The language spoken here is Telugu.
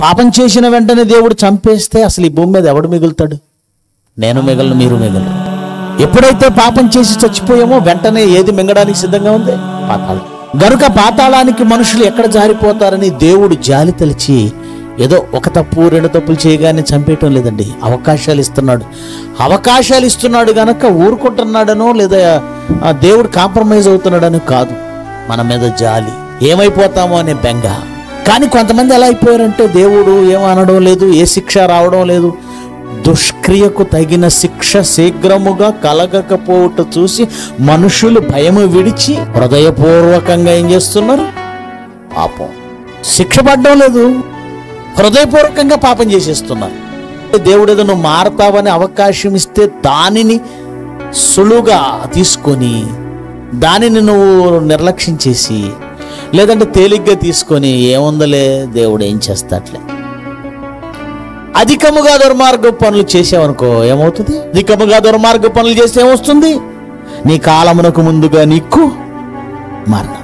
పాపం చేసిన వెంటనే దేవుడు చంపేస్తే అసలు ఈ భూమి మీద ఎవడు మిగులుతాడు నేను మిగలను మీరు మిగలరు ఎప్పుడైతే పాపం చేసి చచ్చిపోయామో వెంటనే ఏది మింగడానికి సిద్ధంగా ఉంది పాతాళం గనుక పాతాళానికి మనుషులు ఎక్కడ జారిపోతారని దేవుడు జాలి తెలిచి ఏదో ఒక తప్పు రెండు తప్పులు చేయగానే చంపేయటం లేదండి అవకాశాలు ఇస్తున్నాడు అవకాశాలు ఇస్తున్నాడు గనక ఊరుకుంటున్నాడనో లేదా ఆ దేవుడు కాంప్రమైజ్ అవుతున్నాడని కాదు మన మీద జాలి ఏమైపోతామో అనే బెంగ కానీ కొంతమంది ఎలా అయిపోయారంటే దేవుడు ఏమనడం లేదు ఏ శిక్ష రావడం లేదు దుష్క్రియకు తగిన శిక్ష శీఘ్రముగా కలగకపోవుట చూసి మనుషులు భయము విడిచి హృదయపూర్వకంగా ఏం చేస్తున్నారు పాపం శిక్ష పడడం లేదు హృదయపూర్వకంగా పాపం చేసేస్తున్నారు దేవుడు ఏదో నువ్వు మారతావని అవకాశం ఇస్తే దానిని సులువుగా తీసుకొని దానిని నువ్వు నిర్లక్ష్యం చేసి లేదంటే తేలిగ్గా తీసుకొని ఏముందలే దేవుడు ఏం చేస్తాట్లే అధికముగా దుర్మార్గ పనులు చేసావనుకో ఏమవుతుంది అధికముగా దుర్మార్గ పనులు చేస్తే ఏమొస్తుంది నీ కాలమునకు ముందుగా నీకు మరణం